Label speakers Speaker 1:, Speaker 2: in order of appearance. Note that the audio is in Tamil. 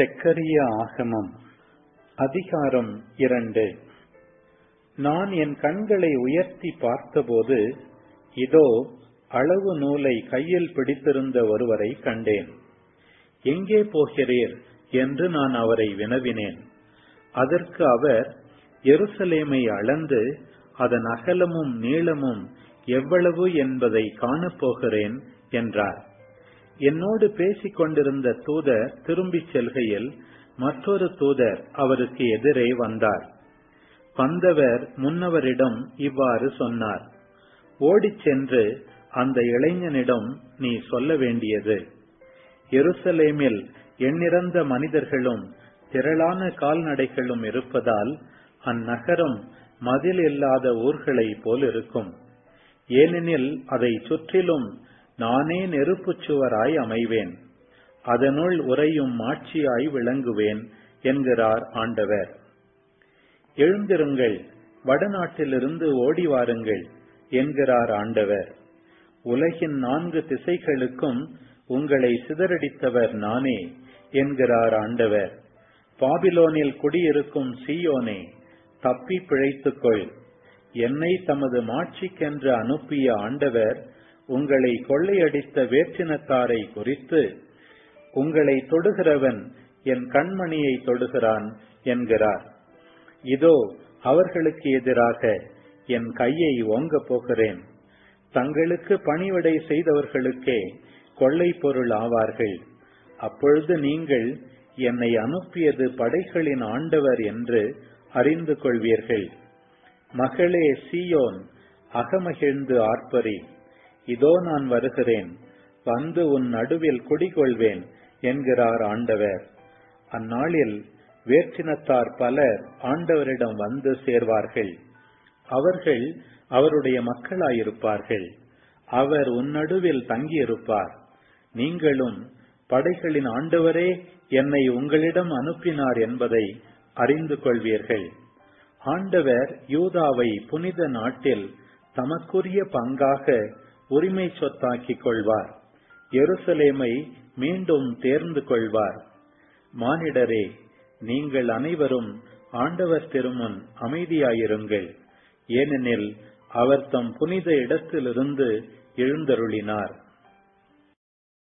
Speaker 1: செக்கரிய ஆகமம் அதிகாரம் இரண்டு நான் என் கண்களை உயர்த்தி பார்த்தபோது இதோ அளவு நூலை கையில் பிடித்திருந்த ஒருவரை கண்டேன் எங்கே போகிறீர் என்று நான் அவரை வினவினேன் அதற்கு அவர் எருசலேமை அளந்து அதன் அகலமும் நீளமும் எவ்வளவு என்பதை காணப்போகிறேன் என்றார் என்னோடு பேசிக் கொண்டிருந்த தூதர் திரும்பிச் செல்கையில் மற்றொரு தூதர் அவருக்கு எதிரே வந்தார் வந்தவர் முன்னவரிடம் இவ்வாறு சொன்னார் ஓடிச் சென்று அந்த இளைஞனிடம் நீ சொல்ல வேண்டியது எருசலேமில் எண்ணிறந்த மனிதர்களும் திரளான கால்நடைகளும் இருப்பதால் அந்நகரம் மதில் இல்லாத ஊர்களைப் போல் இருக்கும் ஏனெனில் அதை சுற்றிலும் நானே நெருப்புச் சுவராய் அமைவேன் அதனுள் உறையும் மாட்சியாய் விளங்குவேன் என்கிறார் ஆண்டவர் எழுந்திருங்கள் வடநாட்டிலிருந்து ஓடி வாருங்கள் என்கிறார் ஆண்டவர் உலகின் நான்கு திசைகளுக்கும் உங்களை சிதறடித்தவர் நானே என்கிறார் ஆண்டவர் பாபிலோனில் குடியிருக்கும் சீயோனே தப்பி பிழைத்துக்கொள் என்னை தமது மாட்சிக்கென்று அனுப்பிய ஆண்டவர் உங்களை கொள்ளையடித்த வேற்றினத்தாரை குறித்து உங்களை தொடுகிறவன் என் கண்மணியை தொடுகிறான் என்கிறார் இதோ அவர்களுக்கு எதிராக என் கையை ஓங்கப் போகிறேன் தங்களுக்கு பணிவிடை செய்தவர்களுக்கே கொள்ளை பொருள் ஆவார்கள் அப்பொழுது நீங்கள் என்னை அனுப்பியது படைகளின் ஆண்டவர் என்று அறிந்து கொள்வீர்கள் மகளே சீயோன் அகமகிழ்ந்து ஆர்ப்பரி இதோ நான் வருகிறேன் வந்து உன் நடுவில் குடிகொள்வேன் என்கிறார் ஆண்டவர் அந்நாளில் வேற்றினத்தார் பலர் ஆண்டவரிடம் வந்து சேர்வார்கள் அவர்கள் அவருடைய மக்களாயிருப்பார்கள் அவர் உன் நடுவில் தங்கியிருப்பார் நீங்களும் படைகளின் ஆண்டவரே என்னை உங்களிடம் அனுப்பினார் என்பதை அறிந்து கொள்வீர்கள் ஆண்டவர் யூதாவை புனித நாட்டில் தமக்குரிய பங்காக உரிமை சொத்தாக்கிக் கொள்வார் எருசலேமை மீண்டும் தேர்ந்து கொள்வார் மானிடரே நீங்கள் அனைவரும் ஆண்டவர் திருமுன் அமைதியாயிருங்கள் ஏனெனில் அவர் தம் புனித இடத்திலிருந்து எழுந்தருளினார்